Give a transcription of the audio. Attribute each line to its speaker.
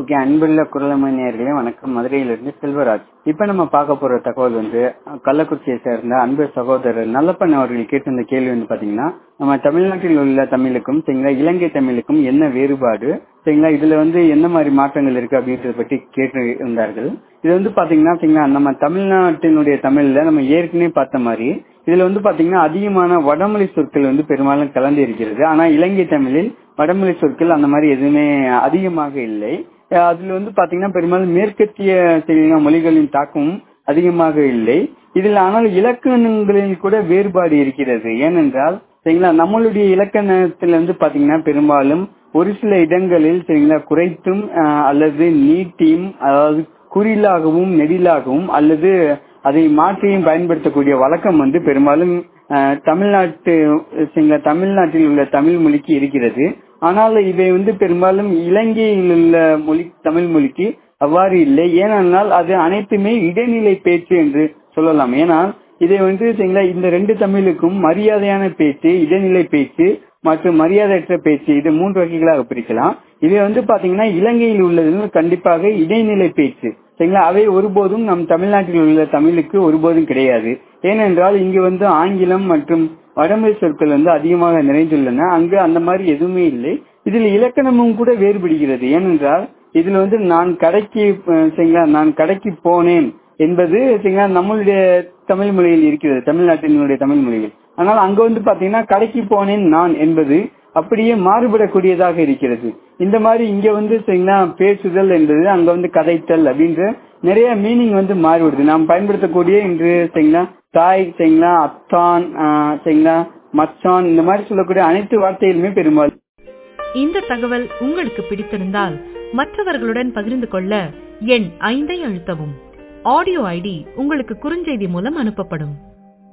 Speaker 1: okay அன்புள்ள குரலமணி நேயர்களே வணக்கம் மதுரையிலிருந்து செல்வராஜ் இப்ப நம்ம பார்க்க போற தகவல் வந்து கள்ளக்குறிச்சியை சேர்ந்த அன்பு சகோதரர் நல்லப்பன் அவர்கள் கேட்டிருந்த கேள்வி வந்து பாத்தீங்கன்னா நம்ம தமிழ்நாட்டில் உள்ள தமிழுக்கும் சரிங்களா இலங்கை தமிழுக்கும் என்ன வேறுபாடு சரிங்களா இதுல வந்து என்ன மாதிரி மாற்றங்கள் இருக்கு அப்படின்றத பற்றி கேட்டு இருந்தார்கள் இது வந்து பாத்தீங்கன்னா சரிங்களா நம்ம தமிழ்நாட்டினுடைய தமிழ்ல நம்ம ஏற்கனவே பார்த்த மாதிரி இதுல வந்து பாத்தீங்கன்னா அதிகமான வடமொழி சொற்கள் வந்து பெரும்பாலும் கலந்து இருக்கிறது ஆனா இலங்கை தமிழில் வடமொழி சொற்கள் அந்த மாதிரி எதுவுமே அதிகமாக இல்லை அதுல வந்து பாத்தீங்கன்னா பெரும்பாலும் மேற்கத்திய சரிங்களா மொழிகளின் தாக்கமும் அதிகமாக இல்லை இதில் ஆனால் இலக்கணங்களில் கூட வேறுபாடு இருக்கிறது ஏனென்றால் சரிங்களா நம்மளுடைய இலக்கணத்துல வந்து பாத்தீங்கன்னா பெரும்பாலும் ஒரு சில இடங்களில் சரிங்களா குறைத்தும் அல்லது நீட்டியும் அதாவது குறிலாகவும் நெடிலாகவும் அல்லது அதை மாற்றியும் பயன்படுத்தக்கூடிய வழக்கம் வந்து பெரும்பாலும் தமிழ்நாட்டு தமிழ்நாட்டில் உள்ள தமிழ் மொழிக்கு இருக்கிறது ஆனால் இவை வந்து பெரும்பாலும் இலங்கையில் உள்ள மொழி தமிழ் மொழிக்கு அவ்வாறு இல்லை ஏனென்றால் அது அனைத்துமே இடைநிலை பேச்சு என்று சொல்லலாம் ஏனால் இதை வந்து இந்த ரெண்டு தமிழுக்கும் மரியாதையான பேச்சு இடைநிலை பேச்சு மற்றும் மரியாதையற்ற பேச்சு இது மூன்று வகைகளாக பிரிக்கலாம் இதை வந்து பாத்தீங்கன்னா இலங்கையில் உள்ளது கண்டிப்பாக இடைநிலை பேச்சு சரிங்களா அவை ஒருபோதும் நம் தமிழ்நாட்டில் உள்ள தமிழுக்கு ஒருபோதும் கிடையாது ஏனென்றால் இங்கு வந்து ஆங்கிலம் மற்றும் வடமொழி சொற்கள் வந்து அதிகமாக நிறைந்துள்ளன அங்கு அந்த மாதிரி எதுவுமே இல்லை இதில் இலக்கணமும் கூட வேறுபடுகிறது ஏனென்றால் இதுல வந்து நான் கடைக்கு சரிங்களா நான் கடைக்கு போனேன் என்பது சரிங்களா நம்மளுடைய தமிழ் மொழியில் இருக்கிறது தமிழ்நாட்டினுடைய தமிழ் மொழியில் ஆனால் அங்க வந்து பாத்தீங்கன்னா கடைக்கு போனேன் நான் என்பது அப்படியே மாறுபடக்கூடியதாக இருக்கிறது இந்த மாதிரி இங்க வந்து சரிங்களா பேசுதல் என்பது அங்க வந்து கதைத்தல் அப்படின்ற நிறைய மீனிங் வந்து மாறுபடுது நாம் பயன்படுத்தக்கூடிய இன்று சரிங்களா தாய் சரிங்களா அத்தான் சரிங்களா மச்சான் இந்த மாதிரி சொல்லக்கூடிய அனைத்து வார்த்தைகளுமே பெரும்பாலும்
Speaker 2: இந்த தகவல் உங்களுக்கு பிடித்திருந்தால் மற்றவர்களுடன் பகிர்ந்து கொள்ள எண் ஐந்தை அழுத்தவும் ஆடியோ ஐடி உங்களுக்கு குறுஞ்செய்தி மூலம் அனுப்பப்படும்